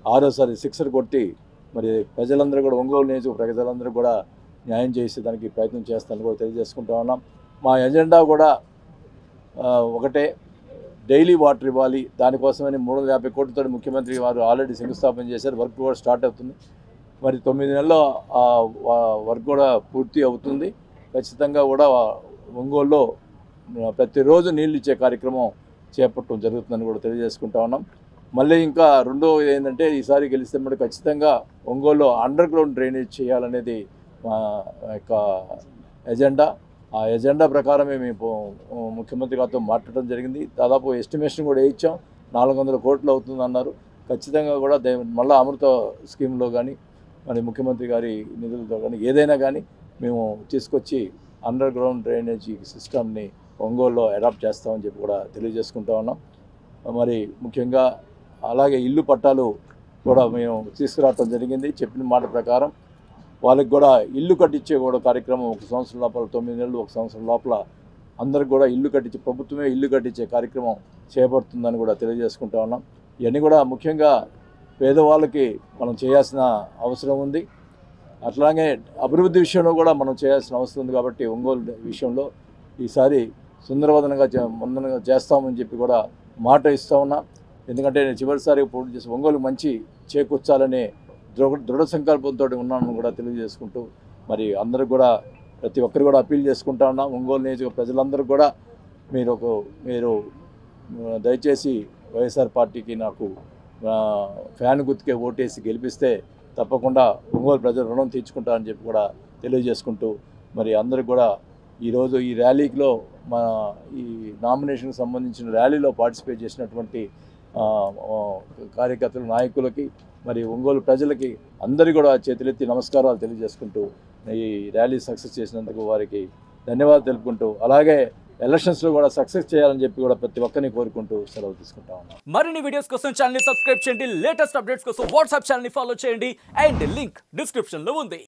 ఆరోసారి sixer కొట్టి మరి ప్రజలందరూ కూడా ఒంగోలు నియోజక ప్రజలందరూ కూడా న్యాయం చేసే దానికి ప్రయత్నం చేస్తానని కూడా తెలియజేసుకుంటా ఉన్నాం మా ఎజెండా కూడా ఆ, ఒకటే డైలీ వాటర్ ఇవ్వాలి దానికోసమని మూడు వందల యాభై కోట్లతో ముఖ్యమంత్రి వారు ఆల్రెడీ శంకుస్థాపన చేశారు వర్క్ కూడా స్టార్ట్ అవుతుంది మరి తొమ్మిది నెలల్లో ఆ వా- వర్క్ కూడా పూర్తి అవుతుంది ఖచ్చితంగా కూడా ఒంగోలులో ఆ, ప్రతిరోజు నీళ్ళు ఇచ్చే కార్యక్రమం చేపట్టడం జరుగుతుందని కూడా తెలియజేసుకుంటా ఉన్నాం మళ్ళీ ఇంకా రెండో ఏంటంటే ఈసారి గెలిస్తే మరి ఖచ్చితంగా ఒంగోలులో అండర్ గ్రౌండ్ డ్రైనేజ్ చేయాలనేది మా యొక్క ఎజెండా ఆ ఎజెండా ప్రకారమే మేము పో- ముఖ్యమంత్రి గారితో మాట్లాడడం జరిగింది దాదాపు ఎస్టిమేషన్ కూడా వేయించాం నాలుగు వందల కోట్లు అవుతుంది అన్నారు ఖచ్చితంగా కూడా దే మళ్ళీ అమృత స్కీమ్లో కానీ మరి ముఖ్యమంత్రి గారి నిధులతో కానీ ఏదైనా కానీ మేము తీసుకొచ్చి అండర్ గ్రౌండ్ డ్రైనేజీ సిస్టమ్ని ఒంగోలులో అడాప్ట్ చేస్తామని చెప్పి కూడా తెలియజేసుకుంటా ఉన్నాం మరి ముఖ్యంగా అలాగే ఇల్లు పట్టాలు కూడా మేము తీసుకురావటం జరిగింది చెప్పిన మాట ప్రకారం వాళ్ళకి కూడా ఇల్లు కట్టించే కూడా కార్యక్రమం ఒక సంవత్సరం లోపల తొమ్మిది నెలలు ఒక సంవత్సరం లోపల అందరికి కూడా ఇల్లు కట్టించే ప్రభుత్వమే ఇల్లు కట్టించే కార్యక్రమం చేపడుతుందని కూడా తెలియజేసుకుంటా ఉన్నాం ఇవన్నీ కూడా ముఖ్యంగా పేదవాళ్ళకి మనం చేయాల్సిన అవసరం ఉంది అట్లాగే అభివృద్ధి విషయంలో కూడా మనం చేయాల్సిన అవసరం ఉంది కాబట్టి ఒంగోలు విషయంలో ఈసారి సుందరవదనంగా చే- ముందనగా చేస్తామని చెప్పి కూడా మాట ఇస్తా ఉన్నా ఎందుకంటే నేను చివరిసారి పోటీ చేసి ఒంగోలు మంచి చేకూర్చాలనే దృఢ దృఢ సంకల్పంతో ఉన్నాను కూడా తెలియజేసుకుంటూ మరి అందరూ కూడా ప్రతి ఒక్కరు కూడా అప్పీల్ చేసుకుంటా ఉన్నాం ఒంగోలు నియోజక ప్రజలందరూ కూడా మీరు ఒక మీరు ఆ, దయచేసి వైఎస్ఆర్ పార్టీకి నాకు ఆ, ఫ్యాన్ గుర్తుకే ఓటేసి గెలిపిస్తే తప్పకుండా ఒంగోలు ప్రజలు రుణం తీర్చుకుంటారని చెప్పి కూడా తెలియజేసుకుంటూ మరి అందరికి కూడా ఈరోజు ఈ ర్యాలీలో మా ఈ నామినేషన్కి సంబంధించిన ర్యాలీలో పార్టిసిపేట్ చేసినటువంటి ఆ, ఆ, కార్యకర్తలు నాయకులకి మరి ఒంగోలు ప్రజలకి అందరికీ కూడా చేతులెత్తి నమస్కారాలు తెలియజేసుకుంటూ ఈ ర్యాలీ సక్సెస్ చేసినందుకు వారికి ధన్యవాదాలు తెలుపుకుంటూ అలాగే ఎలక్షన్స్లో కూడా సక్సెస్ చేయాలని చెప్పి కూడా ప్రతి ఒక్కరిని కోరుకుంటూ సెలవు తీసుకుంటా ఉన్నాం మరిన్ని వీడియోస్ కోసం ఛానల్ ని సబ్స్క్రైబ్ చేయండి లేటెస్ట్ అప్డేట్స్ కోసం వాట్సాప్ ఛానల్ ని ఫాలో చేయండి అండ్ లింక్ డిస్క్రిప్షన్ లో ఉంది